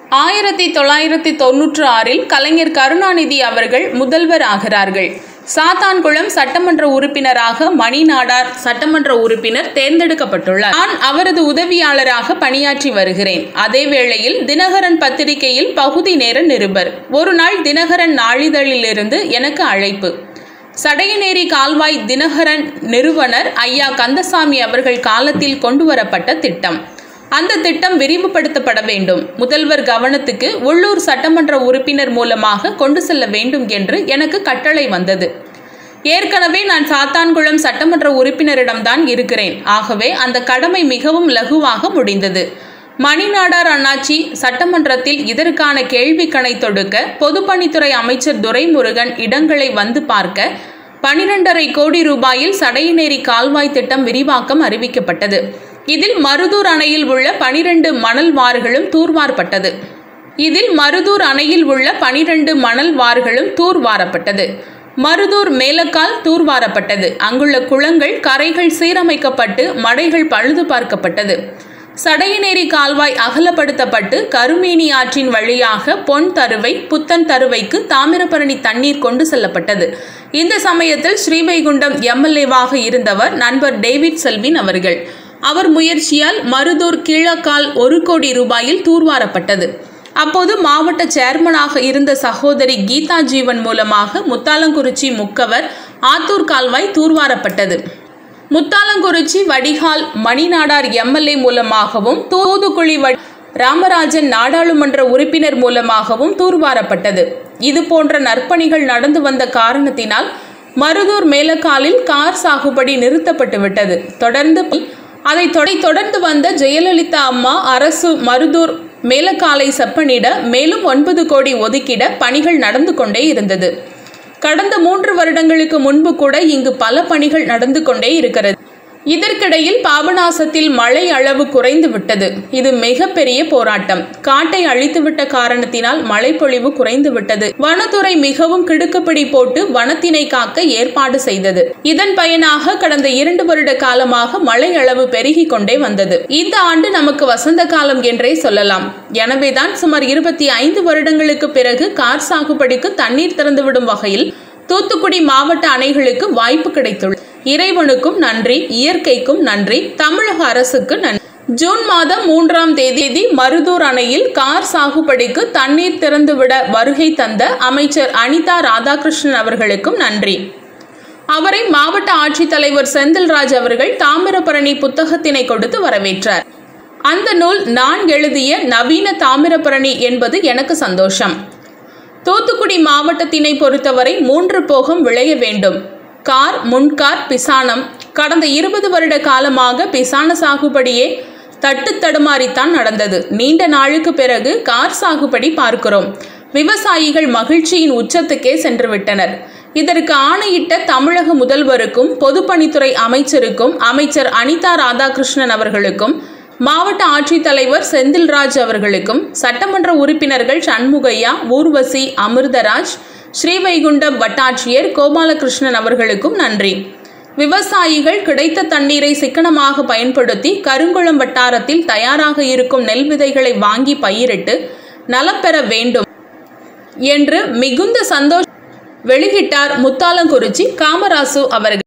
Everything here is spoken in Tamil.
ஆயிரத்தி தொள்ளாயிரத்தி தொன்னூற்று ஆறில் கலைஞர் கருணாநிதி அவர்கள் முதல்வர் ஆகிறார்கள் சாத்தான்குளம் சட்டமன்ற உறுப்பினராக மணி நாடார் சட்டமன்ற உறுப்பினர் தேர்ந்தெடுக்கப்பட்டுள்ளார் நான் அவரது உதவியாளராக பணியாற்றி வருகிறேன் அதே வேளையில் தினகரன் பத்திரிகையில் பகுதி நேர நிருபர் ஒரு நாள் தினகரன் நாளிதழிலிருந்து எனக்கு அழைப்பு சடையநேரி கால்வாய் தினகரன் நிறுவனர் ஐயா கந்தசாமி அவர்கள் காலத்தில் கொண்டுவரப்பட்ட திட்டம் அந்த திட்டம் விரிவுபடுத்தப்பட வேண்டும் முதல்வர் கவனத்துக்கு உள்ளூர் சட்டமன்ற உறுப்பினர் மூலமாக கொண்டு செல்ல வேண்டும் என்று எனக்கு கட்டளை வந்தது ஏற்கனவே நான் சாத்தான்குளம் சட்டமன்ற உறுப்பினரிடம்தான் இருக்கிறேன் ஆகவே அந்த கடமை மிகவும் லகுவாக முடிந்தது மணிநாடார் அண்ணாச்சி சட்டமன்றத்தில் இதற்கான கேள்வி கணை தொடுக்க பொதுப்பணித்துறை அமைச்சர் துரைமுருகன் இடங்களை வந்து பார்க்க பனிரெண்டரை கோடி ரூபாயில் சடையநேரி கால்வாய் திட்டம் விரிவாக்கம் அறிவிக்கப்பட்டது இதில் மருதூர் அணையில் உள்ள பனிரெண்டு மணல் வார்களும் தூர்வாரப்பட்டது இதில் மருதூர் அணையில் உள்ள பனிரெண்டு மணல் வார்களும் தூர்வாரப்பட்டது மருதூர் மேலக்கால் தூர்வாரப்பட்டது அங்குள்ள குளங்கள் கரைகள் சீரமைக்கப்பட்டு மடைகள் பழுது பார்க்கப்பட்டது சடையநேரி கால்வாய் அகலப்படுத்தப்பட்டு கருமேனி ஆற்றின் வழியாக பொன் தருவை புத்தன் தருவைக்கு தாமிரபரணி தண்ணீர் கொண்டு செல்லப்பட்டது இந்த சமயத்தில் ஸ்ரீவைகுண்டம் எம்எல்ஏவாக இருந்தவர் நண்பர் டேவிட் செல்வின் அவர்கள் அவர் முயற்சியால் மருதூர் கீழக்கால் ஒரு கோடி ரூபாயில் தூர்வாரப்பட்டது அப்போது மாவட்ட சேர்மனாக இருந்த சகோதரி கீதா ஜீவன் மூலமாக முத்தாலங்குறிச்சி முக்கவர் ஆத்தூர் கால்வாய் தூர்வாரப்பட்டது முத்தாலங்குறிச்சி வடிகால் மணிநாடார் எம்எல்ஏ மூலமாகவும் தூதுக்குழி வடி ராமராஜன் நாடாளுமன்ற உறுப்பினர் மூலமாகவும் தூர்வாரப்பட்டது இது போன்ற நற்பணிகள் நடந்து வந்த காரணத்தினால் மருதூர் மேலக்காலில் கார் சாகுபடி நிறுத்தப்பட்டு விட்டது தொடர்ந்து அதை தொடர்ந்து வந்த ஜெயலலிதா அம்மா அரசு மருதூர் மேலக்காலை செப்பனிட மேலும் ஒன்பது கோடி ஒதுக்கிட பணிகள் நடந்து கொண்டே இருந்தது கடந்த மூன்று வருடங்களுக்கு முன்பு கூட இங்கு பல பணிகள் நடந்து கொண்டே இருக்கிறது இதற்கிடையில் பாபநாசத்தில் மழை அளவு குறைந்து விட்டது இது மிகப்பெரிய போராட்டம் காட்டை அழித்துவிட்ட காரணத்தினால் மழைப்பொழிவு குறைந்து விட்டது வனத்துறை மிகவும் கிடுக்குப்பிடி போட்டு வனத்தினை காக்க ஏற்பாடு செய்தது இதன் பயனாக கடந்த இரண்டு வருட காலமாக மழை அளவு பெருகி கொண்டே வந்தது இந்த ஆண்டு நமக்கு வசந்த காலம் என்றே சொல்லலாம் எனவேதான் சுமார் இருபத்தி ஐந்து வருடங்களுக்கு பிறகு கார் சாகுபடிக்கு தண்ணீர் திறந்துவிடும் வகையில் தூத்துக்குடி மாவட்ட அணைகளுக்கு வாய்ப்பு கிடைத்துள்ளது இறைவனுக்கும் நன்றி இயற்கைக்கும் நன்றி தமிழக அரசுக்கு நன்றி ஜூன் மாதம் மூன்றாம் தேதி மருதூர் அணையில் கார் சாகுபடிக்கு தண்ணீர் திறந்துவிட வருகை தந்த அமைச்சர் அனிதா ராதாகிருஷ்ணன் அவர்களுக்கும் நன்றி அவரை மாவட்ட ஆட்சித்தலைவர் செந்தில்ராஜ் அவர்கள் தாமிரபரணி புத்தகத்தினை கொடுத்து வரவேற்றார் அந்த நூல் நான் எழுதிய நவீன தாமிரபரணி என்பது எனக்கு சந்தோஷம் தூத்துக்குடி மாவட்டத்தினை பொறுத்தவரை மூன்று போகம் விளைய வேண்டும் கார் முன்கார் பிசானம் கடந்த இருபது வருட காலமாக பிசான சாகுபடியே தட்டு தடுமாறித்தான் நடந்தது நீண்ட நாளுக்கு பிறகு கார் சாகுபடி பார்க்கிறோம் விவசாயிகள் மகிழ்ச்சியின் உச்சத்துக்கே சென்று விட்டனர் இதற்கு ஆணையிட்ட தமிழக முதல்வருக்கும் பொதுப்பணித்துறை அமைச்சருக்கும் அமைச்சர் அனிதா ராதாகிருஷ்ணன் அவர்களுக்கும் மாவட்ட ஆட்சித்தலைவர் செந்தில்ராஜ் அவர்களுக்கும் சட்டமன்ற உறுப்பினர்கள் சண்முகையா ஊர்வசி அமிர்தராஜ் ஸ்ரீவைகுண்டம் வட்டாட்சியர் கோபாலகிருஷ்ணன் அவர்களுக்கும் நன்றி விவசாயிகள் கிடைத்த தண்ணீரை சிக்கனமாக பயன்படுத்தி கருங்குளம் வட்டாரத்தில் தயாராக இருக்கும் நெல் விதைகளை வாங்கி பயிரிட்டு நலம் பெற வேண்டும் என்று மிகுந்த சந்தோஷ வெளியிட்டார் முத்தாலங்குறிச்சி காமராசு அவர்கள்